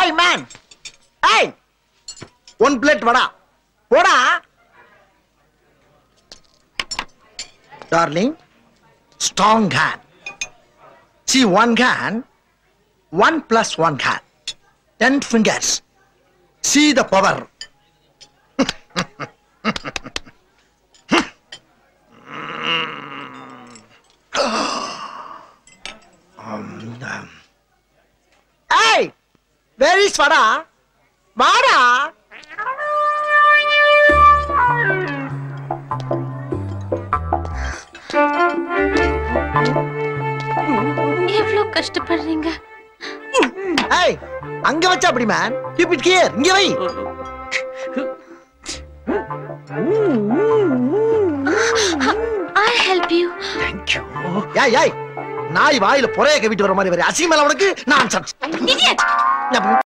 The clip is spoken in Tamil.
ஏய் மேன் ஏய் ஒன் பிளேட் வடா போடா darling strong hand See one hand, one plus one hand, ten fingers. See the power. hey, where is Vada? Vada? எவ்வளவு கஷ்டப்படுறீங்க Hey, அங்க வச்சா அப்படி மேன் கீப் இட் ஹியர் இங்க வை ஐ ஹெல்ப் யூ ஏய் ஏய் நாய் வாயில புறைய கவிட்டு வர மாதிரி வர அசிங்கமேல உனக்கு நான் இடியட்